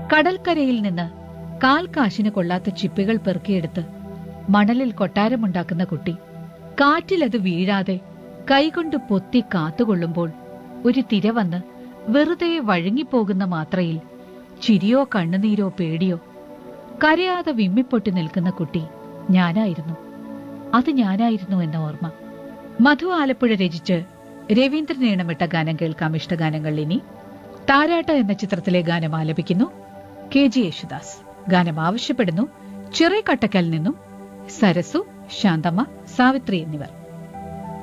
കടൽക്കരയിൽ നിന്ന് കാൽ കാശിന് കൊള്ളാത്ത ചിപ്പികൾ പെറുക്കിയെടുത്ത് മണലിൽ കൊട്ടാരമുണ്ടാക്കുന്ന കുട്ടി കാറ്റിലത് വീഴാതെ കൈകൊണ്ട് പൊത്തി കാത്തുകൊള്ളുമ്പോൾ ഒരു തിര വന്ന് വെറുതെ വഴുങ്ങിപ്പോകുന്ന മാത്രയിൽ ചിരിയോ കണ്ണുനീരോ പേടിയോ കരയാതെ വിമ്മിപ്പൊട്ടി നിൽക്കുന്ന കുട്ടി ഞാനായിരുന്നു അത് ഞാനായിരുന്നു എന്ന ഓർമ്മ മധു ആലപ്പുഴ രചിച്ച് രവീന്ദ്രൻ ഈണമിട്ട ഗാനം കേൾക്കാം ഇഷ്ടഗാനങ്ങൾ ഇനി താരാട്ട എന്ന ചിത്രത്തിലെ ഗാനം ആലപിക്കുന്നു കെ ജി യേശുദാസ് ഗാനം ആവശ്യപ്പെടുന്നു ചെറിയ കട്ടക്കൽ നിന്നും സരസു ശാന്തമ്മ സാവിത്രി എന്നിവർ